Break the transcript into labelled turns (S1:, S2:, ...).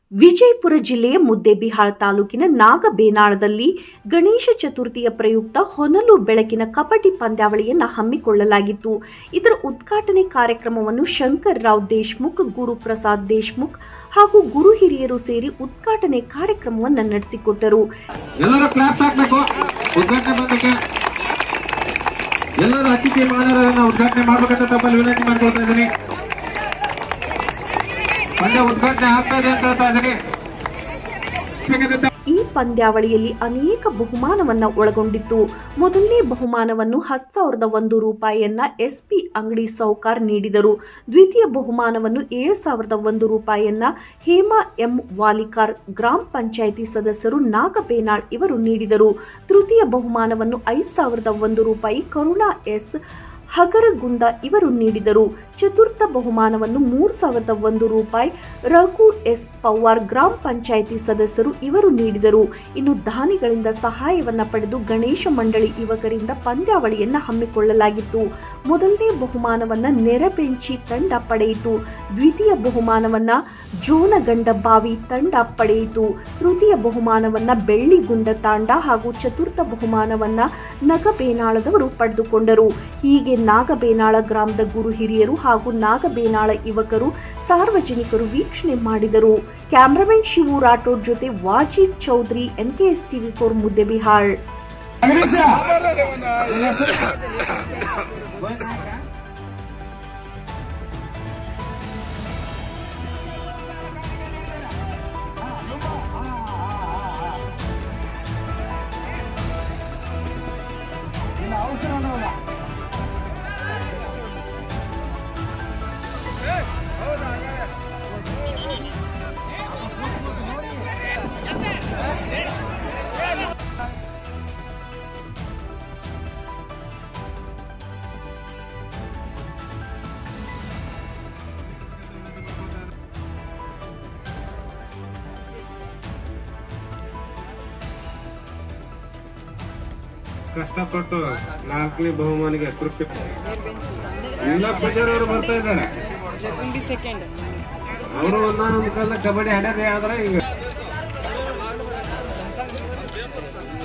S1: ವಿಜಯಪುರ ಜಿಲ್ಲೆಯ ಮುದ್ದೇಬಿಹಾಳ್ ತಾಲೂಕಿನ ನಾಗಬೇನಾಳದಲ್ಲಿ ಗಣೇಶ ಚತುರ್ಥಿಯ ಪ್ರಯುಕ್ತ ಹೊನಲು ಬೆಳಕಿನ ಕಬಡ್ಡಿ ಪಂದ್ಯಾವಳಿಯನ್ನು ಹಮ್ಮಿಕೊಳ್ಳಲಾಗಿತ್ತು ಇದರ ಉದ್ಘಾಟನೆ ಕಾರ್ಯಕ್ರಮವನ್ನು ಶಂಕರ್ ರಾವ್ ದೇಶ್ಮುಖ್ ಗುರುಪ್ರಸಾದ್ ದೇಶ್ಮುಖ್ ಹಾಗೂ ಗುರು ಹಿರಿಯರು ಸೇರಿ ಉದ್ಘಾಟನೆ ಕಾರ್ಯಕ್ರಮವನ್ನು ನಡೆಸಿಕೊಟ್ಟರು
S2: ಎಲ್ಲರೂ ಕ್ಲಾಪ್ಸ್ ಹಾಕ್ಬೇಕು ಉದ್ಘಾಟನೆ ಬಂದಕ್ಕೆ ಎಲ್ಲರೂ ಅತಿಥಿ ಮಾನವರನ್ನ ಉದ್ಘಾಟನೆ ಮಾಡ್ಬೇಕಂತ ತಮ್ಮಲ್ಲಿ ವಿನಂತಿ ಮಾಡ್ಕೊಳ್ತಾ ಇದ್ದೀನಿ ಪಂದ್ಯ ಉದ್ಘಾಟನೆ ಆಗ್ತಾ ಇದೆ ಅಂತ ಹೇಳ್ತಾ ಇದ್ದೀನಿ
S1: ಈ ಪಂದ್ಯಾವಳಿಯಲ್ಲಿ ಅನೇಕ ಬಹುಮಾನವನ್ನ ಒಳಗೊಂಡಿತ್ತು ಮೊದಲನೇ ಬಹುಮಾನವನ್ನು ಹತ್ತು ಸಾವಿರದ ಒಂದು ರೂಪಾಯಿಯನ್ನ ಎಸ್ಪಿ ಅಂಗಡಿ ಸೌಕಾರ್ ನೀಡಿದರು ದ್ವಿತೀಯ ಬಹುಮಾನವನ್ನು ಏಳು ಸಾವಿರದ ಒಂದು ರೂಪಾಯಿಯನ್ನ ಹೇಮಾ ಎಂ ವಾಲಿಕಾರ್ ಗ್ರಾಮ ಪಂಚಾಯಿತಿ ಸದಸ್ಯರು ನಾಗಬೇನಾಳ್ ಇವರು ನೀಡಿದರು ತೃತೀಯ ಬಹುಮಾನವನ್ನು ಐದು ಸಾವಿರದ ಒಂದು ರೂಪಾಯಿ ಕರುಣಾ ಎಸ್ ಹಗರಗುಂದ ಇವರು ನೀಡಿದರು ಚತುರ್ಥ ಬಹುಮಾನವನ್ನು ಮೂರು ಸಾವಿರದ ಒಂದು ರೂಪಾಯಿ ರಘು ಎಸ್ ಪವಾರ್ ಗ್ರಾಮ ಪಂಚಾಯಿತಿ ಸದಸ್ಯರು ಇವರು ನೀಡಿದರು ಇನ್ನು ದಾನಿಗಳಿಂದ ಸಹಾಯವನ್ನ ಪಡೆದು ಗಣೇಶ ಮಂಡಳಿ ಯುವಕರಿಂದ ಪಂದ್ಯಾವಳಿಯನ್ನ ಹಮ್ಮಿಕೊಳ್ಳಲಾಗಿತ್ತು ಮೊದಲನೇ ಬಹುಮಾನವನ್ನ ನೆರಬೆಂಚಿ ತಂಡ ಪಡೆಯಿತು ದ್ವಿತೀಯ ಬಹುಮಾನವನ್ನ ಜೋನಗಂಡ ಬಾವಿ ತಂಡ ಪಡೆಯಿತು ತೃತೀಯ ಬಹುಮಾನವನ್ನ ಬೆಳ್ಳಿಗುಂಡ ತಾಂಡ ಹಾಗೂ ಚತುರ್ಥ ಬಹುಮಾನವನ್ನ ನಗಬೇನಾಳದವರು ಪಡೆದುಕೊಂಡರು ಹೀಗೆ ನಾಗಬೇನಾಳ ಗ್ರಾಮದ ಗುರು ಹಿರಿಯರು ಹಾಗೂ ನಾಗಬೇನಾಳ ಯುವಕರು ಸಾರ್ವಜನಿಕರು ವೀಕ್ಷಣೆ ಮಾಡಿದರು ಕ್ಯಾಮ್ರಾಮನ್ ಶಿವು ರಾಠೋಡ್ ಜೊತೆ Wajid Choudhary NKS TV four Muddebihal
S2: ಕಷ್ಟಪಟ್ಟು ನಾಲ್ಕನೇ ಬಹುಮಾನಿಗೆ ತೃಪ್ತಿ ಎಲ್ಲ ಪೂಜಾರವರು ಬರ್ತಾ ಇದ್ದಾರೆ
S3: ಜಗುಂಡಿ ಸೆಕೆಂಡ್
S2: ಅವರು ಒಂದೊಂದು ಕಾಲ ಕಬಡ್ಡಿ ಆಡೋದೇ ಆದ್ರೆ ಈಗ